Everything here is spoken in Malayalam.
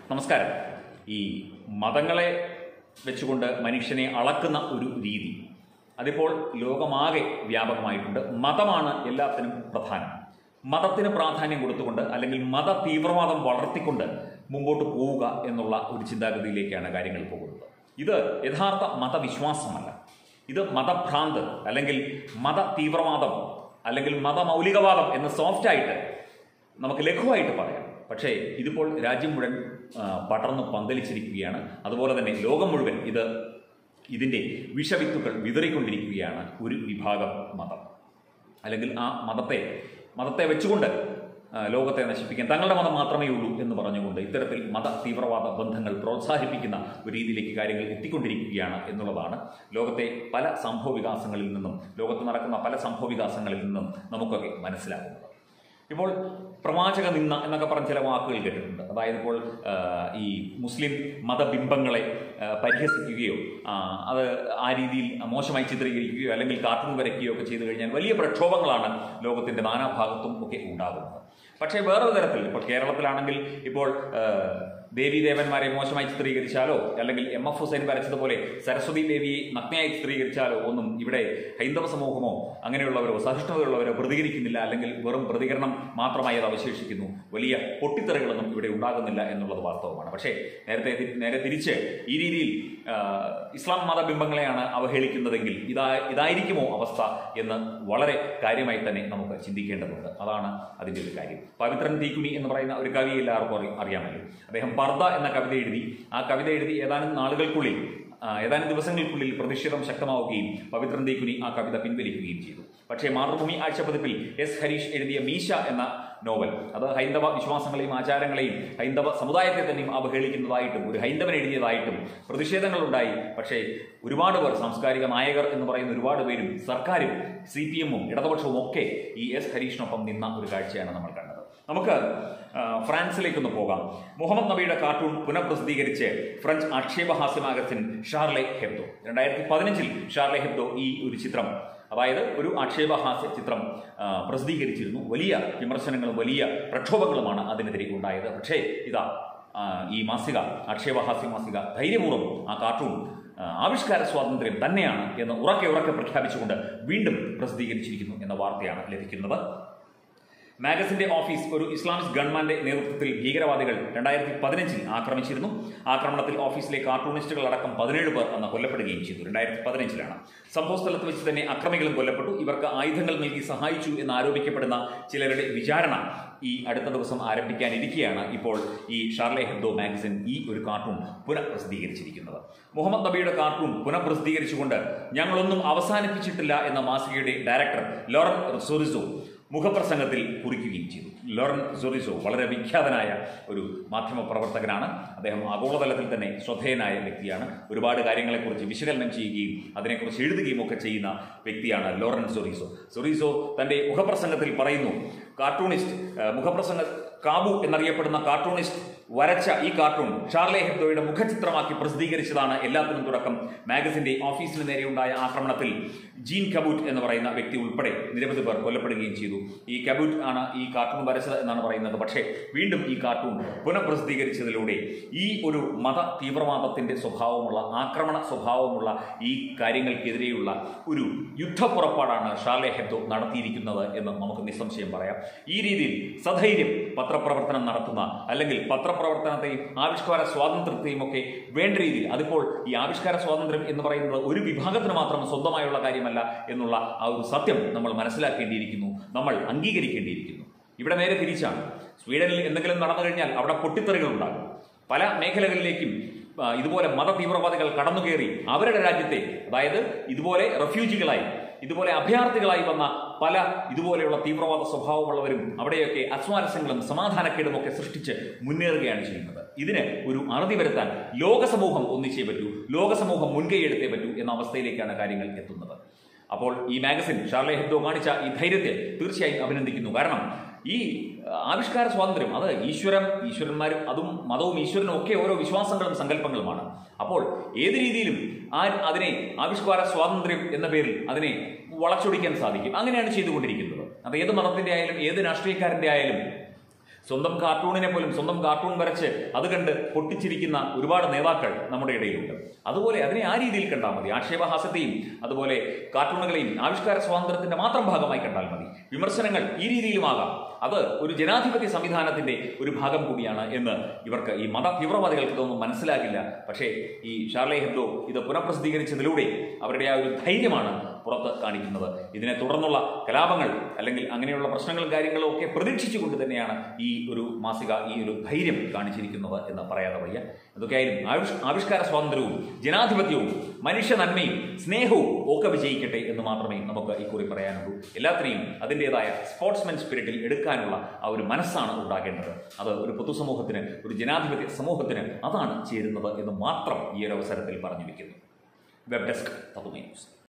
നമസ്കാരം ഈ മതങ്ങളെ വെച്ചുകൊണ്ട് മനുഷ്യനെ അളക്കുന്ന ഒരു രീതി അതിപ്പോൾ ലോകമാകെ വ്യാപകമായിട്ടുണ്ട് മതമാണ് എല്ലാത്തിനും പ്രധാനം മതത്തിന് പ്രാധാന്യം കൊടുത്തുകൊണ്ട് അല്ലെങ്കിൽ മത തീവ്രവാദം വളർത്തിക്കൊണ്ട് മുമ്പോട്ട് പോവുക എന്നുള്ള ഒരു ചിന്താഗതിയിലേക്കാണ് കാര്യങ്ങൾ പോകുന്നത് ഇത് യഥാർത്ഥ മതവിശ്വാസമല്ല ഇത് മതഭ്രാന്ത് അല്ലെങ്കിൽ മത തീവ്രവാദം അല്ലെങ്കിൽ മതമൗലികവാദം എന്ന് സോഫ്റ്റായിട്ട് നമുക്ക് ലഘുവായിട്ട് പറയാം പക്ഷേ ഇതിപ്പോൾ രാജ്യം മുഴുവൻ ആ, പടർന്ന് പന്തലിച്ചിരിക്കുകയാണ് അതുപോലെ തന്നെ ലോകം മുഴുവൻ ഇത് ഇതിൻ്റെ വിഷവിത്തുകൾ വിതറിക്കൊണ്ടിരിക്കുകയാണ് ഒരു വിഭാഗം മതം അല്ലെങ്കിൽ ആ മതത്തെ മതത്തെ വെച്ചുകൊണ്ട് ആ, ലോകത്തെ നശിപ്പിക്കാൻ തങ്ങളുടെ മതം മാത്രമേ ഉള്ളൂ എന്ന് പറഞ്ഞുകൊണ്ട് ഇത്തരത്തിൽ മത തീവ്രവാദ ബന്ധങ്ങൾ പ്രോത്സാഹിപ്പിക്കുന്ന ഒരു രീതിയിലേക്ക് കാര്യങ്ങൾ എത്തിക്കൊണ്ടിരിക്കുകയാണ് എന്നുള്ളതാണ് ലോകത്തെ പല സംഭവ വികാസങ്ങളിൽ നിന്നും ലോകത്ത് നടക്കുന്ന പല സംഭവ വികാസങ്ങളിൽ നിന്നും നമുക്കൊക്കെ മനസ്സിലാകുന്നത് ഇപ്പോൾ പ്രവാചക നിന്ന എന്നൊക്കെ പറഞ്ഞ ചില വാക്കുകൾ കേട്ടിട്ടുണ്ട് അതായത് ഇപ്പോൾ ആ, ഈ മുസ്ലിം മതബിംബങ്ങളെ ആ, പരിഹസിക്കുകയോ ആ, അത് ആ രീതിയിൽ മോശമായി ചിത്രീകരിക്കുകയോ അല്ലെങ്കിൽ കാർട്ടൂൺ വരയ്ക്കുകയോ ഒക്കെ ചെയ്തു കഴിഞ്ഞാൽ വലിയ പ്രക്ഷോഭങ്ങളാണ് ലോകത്തിന്റെ നാനാഭാഗത്തും ഒക്കെ ഉണ്ടാകുന്നത് പക്ഷേ വേറൊരു തരത്തിൽ ഇപ്പോൾ കേരളത്തിലാണെങ്കിൽ ഇപ്പോൾ ആ, ദേവീദേവന്മാരെ മോശമായി ചിത്രീകരിച്ചാലോ അല്ലെങ്കിൽ എം എഫ് ഹുസൈൻ വരച്ചതുപോലെ സരസ്വതി ദേവിയെ നഗ്നയായി ചിത്രീകരിച്ചാലോ ഒന്നും ഇവിടെ ഹൈന്ദവ സമൂഹമോ അങ്ങനെയുള്ളവരോ സഹിഷ്ണുതയുള്ളവരോ പ്രതികരിക്കുന്നില്ല അല്ലെങ്കിൽ വെറും പ്രതികരണം മാത്രമായി അത് അവശേഷിക്കുന്നു വലിയ പൊട്ടിത്തെറികളൊന്നും ഇവിടെ ഉണ്ടാകുന്നില്ല എന്നുള്ളത് വാസ്തവമാണ് പക്ഷേ നേരത്തെ തി- നേരെ തിരിച്ച് ഈ രീതിയിൽ ആ, ഇസ്ലാം മതബിംബങ്ങളെയാണ് അവഹേളിക്കുന്നതെങ്കിൽ ഇതാ ഇതായിരിക്കുമോ അവസ്ഥ എന്ന് വളരെ കാര്യമായി തന്നെ നമുക്ക് ചിന്തിക്കേണ്ടതുണ്ട് അതാണ് അതിൻ്റെ ഒരു കാര്യം പവിത്രൻ തീക്കുനി എന്ന് പറയുന്ന ഒരു കവി എല്ലാവർക്കും അറി- അറിയാമല്ലോ അദ്ദേഹം പർദ്ദ എന്ന കവിത എഴുതി ആ കവിത എഴുതി ഏതാനും നാളുകൾക്കുള്ളിൽ ആ, ഏതാനും ദിവസങ്ങൾക്കുള്ളിൽ പ്രതിഷേധം ശക്തമാവുകയും പവിത്രൻ തീക്കുനി ആ കവിത പിൻവലിക്കുകയും ചെയ്തു പക്ഷേ മാതൃഭൂമി ആഴ്ചപ്പതിപ്പിൽ എസ് ഹരീഷ് എഴുതിയ മീശ എന്ന നോവൽ അത് ഹൈന്ദവ വിശ്വാസങ്ങളെയും ആചാരങ്ങളെയും ഹൈന്ദവ സമുദായത്തെ തന്നെയും അവഹേളിക്കുന്നതായിട്ടും ഒരു ഹൈന്ദവൻ എഴുതിയതായിട്ടും പ്രതിഷേധങ്ങളുണ്ടായി പക്ഷേ ഒരുപാട് പേർ സാംസ്കാരിക നായകർ എന്ന് പറയുന്ന ഒരുപാട് പേരും സർക്കാരും സി പി എമ്മും ഇടതുപക്ഷവും ഒക്കെ ഈ എസ് ഹരീഷിനൊപ്പം നിന്ന ഒരു കാഴ്ചയാണ് നമ്മൾ കണ്ടത് നമുക്ക് ആ, ഫ്രാൻസിലേക്കൊന്ന് പോകാം മുഹമ്മദ് നബിയുടെ കാർട്ടൂൺ പുനഃപ്രസിദ്ധീകരിച്ച് ഫ്രഞ്ച് ആക്ഷേപഹാസ്യ മാഗസിൻ ഷാർലെ ഹെബ്ദോ രണ്ടായിരത്തി പതിനഞ്ചിൽ ഷാർലെ ഹെബ്ദോ ഈ ഒരു ചിത്രം അതായത് ഒരു ആക്ഷേപഹാസ്യ ചിത്രം ആ, പ്രസിദ്ധീകരിച്ചിരുന്നു വലിയ വിമർശനങ്ങളും വലിയ പ്രക്ഷോഭങ്ങളുമാണ് അതിനെതിരെ ഉണ്ടായത് പക്ഷേ ഇതാ ആ, ഈ മാസിക ആക്ഷേപഹാസ്യ മാസിക ധൈര്യപൂർവ്വം ആ കാർട്ടൂൺ ആ, ആവിഷ്കാര സ്വാതന്ത്ര്യം തന്നെയാണ് എന്ന് ഉറക്കെ ഉറക്കെ പ്രഖ്യാപിച്ചുകൊണ്ട് വീണ്ടും പ്രസിദ്ധീകരിച്ചിരിക്കുന്നു എന്ന വാർത്തയാണ് ലഭിക്കുന്നത് മാഗസിന്റെ ഓഫീസ് ഒരു ഇസ്ലാമിക് ഗവൺമെന്റ് നേതൃത്വത്തിൽ ഭീകരവാദികൾ രണ്ടായിരത്തി പതിനഞ്ചിൽ ആക്രമിച്ചിരുന്നു ആക്രമണത്തിൽ ഓഫീസിലെ കാർട്ടൂണിസ്റ്റുകൾ അടക്കം പതിനേഴ് പേർ അന്ന് കൊല്ലപ്പെടുകയും ചെയ്തു രണ്ടായിരത്തി പതിനഞ്ചിലാണ് സംഭവ സ്ഥലത്ത് വെച്ച് തന്നെ അക്രമികളും കൊല്ലപ്പെട്ടു ഇവർക്ക് ആയുധങ്ങൾ നൽകി സഹായിച്ചു എന്ന് ആരോപിക്കപ്പെടുന്ന ചിലരുടെ വിചാരണ ഈ അടുത്ത ദിവസം ആരംഭിക്കാനിരിക്കെയാണ് ഇപ്പോൾ ഈ ഷാർലെ ഹെബ്ദോ മാഗസിൻ ഈ ഒരു കാർട്ടൂൺ പുനഃപ്രസിദ്ധീകരിച്ചിരിക്കുന്നത് മുഹമ്മദ് നബിയുടെ കാർട്ടൂൺ പുനഃപ്രസിദ്ധീകരിച്ചുകൊണ്ട് ഞങ്ങളൊന്നും അവസാനിപ്പിച്ചിട്ടില്ല എന്ന മാസികയുടെ ഡയറക്ടർ ലോറൻ സൊറിസോ മുഖപ്രസംഗത്തിൽ കുറിക്കുകയും ചെയ്തു ലോറൻ സൊറിസോ വളരെ വിഖ്യാതനായ ഒരു മാധ്യമ പ്രവർത്തകനാണ് അദ്ദേഹം ആഗോളതലത്തിൽ തന്നെ ശ്രദ്ധേയനായ വ്യക്തിയാണ് ഒരുപാട് കാര്യങ്ങളെക്കുറിച്ച് വിശകലനം ചെയ്യുകയും അതിനെക്കുറിച്ച് എഴുതുകയും ഒക്കെ ചെയ്യുന്ന വ്യക്തിയാണ് ലോറൻ സൊറീസോ സൊറീസോ തന്റെ മുഖപ്രസംഗത്തിൽ പറയുന്നു കാർട്ടൂണിസ്റ്റ് ആ, മുഖപ്രസംഗ കാബു എന്നറിയപ്പെടുന്ന കാർട്ടൂണിസ്റ്റ് വരച്ച ഈ കാർട്ടൂൺ ഷാർലെ ഹെബ്ദോയുടെ മുഖചിത്രമാക്കി പ്രസിദ്ധീകരിച്ചതാണ് എല്ലാത്തിനും തുടക്കം മാഗസിന്റെ ഓഫീസിന് നേരെയുണ്ടായ ആക്രമണത്തിൽ ജീൻ കബൂട്ട് എന്ന് പറയുന്ന വ്യക്തി ഉൾപ്പെടെ നിരവധി പേർ കൊല്ലപ്പെടുകയും ചെയ്തു ഈ കബൂട്ട് ആണ് ഈ കാർട്ടൂൺ വരച്ചത് എന്നാണ് പറയുന്നത് പക്ഷേ വീണ്ടും ഈ കാർട്ടൂൺ പുനഃപ്രസിദ്ധീകരിച്ചതിലൂടെ ഈ ഒരു മത തീവ്രവാദത്തിന്റെ സ്വഭാവമുള്ള ആക്രമണ സ്വഭാവമുള്ള ഈ കാര്യങ്ങൾക്കെതിരെയുള്ള ഒരു യുദ്ധപ്പുറപ്പാടാണ് ഷാർലെ ഹെബ്ദോ നടത്തിയിരിക്കുന്നത് എന്ന് നമുക്ക് നിസ്സംശയം പറയാം ഈ രീതിയിൽ സധൈര്യം പത്രപ്രവർത്തനം നടത്തുന്ന അല്ലെങ്കിൽ പത്രപ്രവർത്തനത്തെയും ആവിഷ്കാര സ്വാതന്ത്ര്യത്തെയും ഒക്കെ വേണ്ട രീതിയിൽ അതിപ്പോൾ ഈ ആവിഷ്കാര സ്വാതന്ത്ര്യം എന്ന് പറയുന്നത് ഒരു വിഭാഗത്തിന് മാത്രം സ്വന്തമായുള്ള കാര്യമല്ല എന്നുള്ള ആ ഒരു സത്യം നമ്മൾ മനസ്സിലാക്കേണ്ടിയിരിക്കുന്നു നമ്മൾ അംഗീകരിക്കേണ്ടിയിരിക്കുന്നു ഇവിടെ നേരെ തിരിച്ചാണ് സ്വീഡനിൽ എന്തെങ്കിലും നടന്നു കഴിഞ്ഞാൽ അവിടെ പൊട്ടിത്തെറികൾ ഉണ്ടാകും പല മേഖലകളിലേക്കും ആ, ഇതുപോലെ മത തീവ്രവാദികൾ കടന്നുകയറി അവരുടെ രാജ്യത്തെ അതായത് ഇതുപോലെ റെഫ്യൂജികളായി ഇതുപോലെ അഭയാർത്ഥികളായി വന്ന പല ഇതുപോലെയുള്ള തീവ്രവാദ സ്വഭാവമുള്ളവരും അവിടെയൊക്കെ അസ്വാരസ്യങ്ങളും സമാധാനക്കേടും ഒക്കെ സൃഷ്ടിച്ച് മുന്നേറുകയാണ് ചെയ്യുന്നത് ഇതിന് ഒരു അറുതി വരുത്താൻ ലോകസമൂഹം ഒന്നിച്ചേ പറ്റൂ ലോകസമൂഹം മുൻകൈയെടുത്തേ പറ്റൂ എന്ന അവസ്ഥയിലേക്കാണ് കാര്യങ്ങൾ എത്തുന്നത് അപ്പോൾ ഈ മാഗസിൻ ഷാർലെ ഹെബ്ദോ കാണിച്ച ഈ ധൈര്യത്തെ തീർച്ചയായും അഭിനന്ദിക്കുന്നു കാരണം ഈ ആ, ആവിഷ്കാര സ്വാതന്ത്ര്യം അത് ഈശ്വരം ഈശ്വരന്മാരും അതും മതവും ഈശ്വരനും ഒക്കെ ഓരോ വിശ്വാസങ്ങളും സങ്കല്പങ്ങളുമാണ് അപ്പോൾ ഏത് രീതിയിലും ആ അതിനെ ആവിഷ്കാര സ്വാതന്ത്ര്യം എന്ന പേരിൽ അതിനെ വളച്ചൊടിക്കാൻ സാധിക്കും അങ്ങനെയാണ് ചെയ്തുകൊണ്ടിരിക്കുന്നത് അത് ഏത് മതത്തിന്റെ ആയാലും ഏത് രാഷ്ട്രീയക്കാരന്റെ ആയാലും സ്വന്തം കാർട്ടൂണിനെ പോലും സ്വന്തം കാർട്ടൂൺ വരച്ച് അത് കണ്ട് പൊട്ടിച്ചിരിക്കുന്ന ഒരുപാട് നേതാക്കൾ നമ്മുടെ ഇടയിലുണ്ട് അതുപോലെ അതിനെ ആ രീതിയിൽ കണ്ടാൽ മതി ആക്ഷേപഹാസ്യത്തെയും അതുപോലെ കാർട്ടൂണുകളെയും ആവിഷ്കാര സ്വാതന്ത്ര്യത്തിന്റെ മാത്രം ഭാഗമായി കണ്ടാൽ മതി വിമർശനങ്ങൾ ഈ രീതിയിലുമാകാം അത് ഒരു ജനാധിപത്യ സംവിധാനത്തിന്റെ ഒരു ഭാഗം കൂടിയാണ് എന്ന് ഇവർക്ക് ഈ മത തീവ്രവാദികൾക്ക് ഇതൊന്നും മനസ്സിലാകില്ല പക്ഷേ ഈ ഷാർലെ ഹെബ്ഡോ ഇത് പുനഃപ്രസിദ്ധീകരിച്ചതിലൂടെ അവരുടെ ആ ഒരു ധൈര്യമാണ് പുറത്ത് കാണിക്കുന്നത് ഇതിനെ തുടർന്നുള്ള കലാപങ്ങൾ അല്ലെങ്കിൽ അങ്ങനെയുള്ള പ്രശ്നങ്ങളും കാര്യങ്ങളും ഒക്കെ പ്രതീക്ഷിച്ചുകൊണ്ട് തന്നെയാണ് ഈ ഒരു മാസിക ഈ ഒരു ധൈര്യം കാണിച്ചിരിക്കുന്നത് എന്ന് പറയാതെ വയ്യ ഇതൊക്കെയായാലും ആവിഷ് ആവിഷ്കാര സ്വാതന്ത്ര്യവും ജനാധിപത്യവും മനുഷ്യ നന്മയും സ്നേഹവും ഒക്കെ വിജയിക്കട്ടെ എന്ന് മാത്രമേ നമുക്ക് ഇക്കുറി പറയാനുള്ളൂ എല്ലാത്തിനെയും അതിൻ്റെതായ സ്പോർട്സ്മെൻ സ്പിരിറ്റിൽ എടുക്കാനുള്ള ആ ഒരു മനസ്സാണ് ഉണ്ടാകേണ്ടത് അത് ഒരു പൊതുസമൂഹത്തിന് ഒരു ജനാധിപത്യ സമൂഹത്തിന് അതാണ് ചേരുന്നത് എന്ന് മാത്രം ഈ ഒരു അവസരത്തിൽ പറഞ്ഞു വെക്കുന്നു വെബ് ഡെസ്ക് തത്തുമേ ന്യൂസ്